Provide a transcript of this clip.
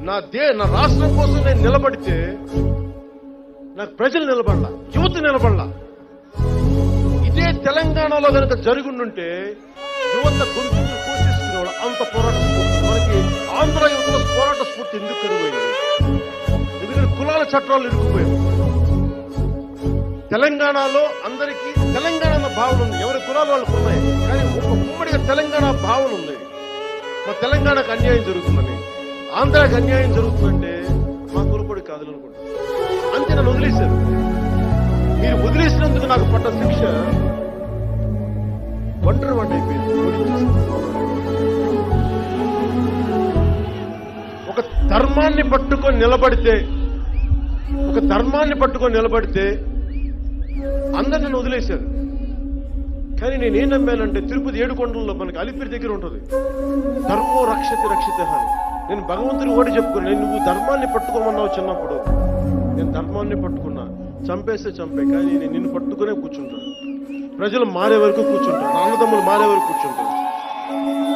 నా దే నా రాష్ట్రం కోసం నేను నిలబడితే నాకు ప్రజలు నిలబడలా యువత నిలబడలా ఇదే తెలంగాణలో కనుక జరుగుండుంటే యువత గొంతులు కోసేసుకునేవాళ్ళు అంత పోరాట స్ఫూర్తి మనకి ఆంధ్ర యువతలో పోరాట స్ఫూర్తి ఎందుకు కరువైంది ఎందుకంటే కులాల చట్టాలు ఇరుక్కుపోయాం తెలంగాణలో అందరికీ తెలంగాణ అన్న భావన ఉంది ఎవరి కులాలు వాళ్ళకు ఉన్నాయి కానీ ఒక ఉమ్మడిగా తెలంగాణ భావన ఉంది మా తెలంగాణకు అన్యాయం జరుగుతుందని ఆంధ్రాకి అన్యాయం జరుగుతుందంటే మా కులపొడి కాదు అనుకుంటా అంతే నన్ను వదిలేశారు మీరు వదిలేసినందుకు నాకు పడ్డ శిక్ష ఒంటరి వంట అయిపోయింది ఓడించేశారు. ఒక ధర్మాన్ని పట్టుకొని నిలబడితే ఒక ధర్మాన్ని పట్టుకొని నిలబడితే అందరు నన్ను వదిలేశారు కానీ నేను ఏం నమ్మానంటే తిరుపతి ఏడుకొండల్లో మనకి అలిపిరి దగ్గర ఉంటుంది ధర్మో రక్షతి రక్షిత అని నేను భగవంతుని ఓడి చెప్పుకున్నా నేను నువ్వు ధర్మాన్ని పట్టుకోమన్నావు చిన్నప్పుడు నేను ధర్మాన్ని పట్టుకున్నా చంపేస్తే చంపే కానీ నేను నిన్ను పట్టుకునే కూర్చుంటాను ప్రజలు మారే వరకు కూర్చుంటాను నా అన్నదమ్ములు మారే వరకు కూర్చుంటాను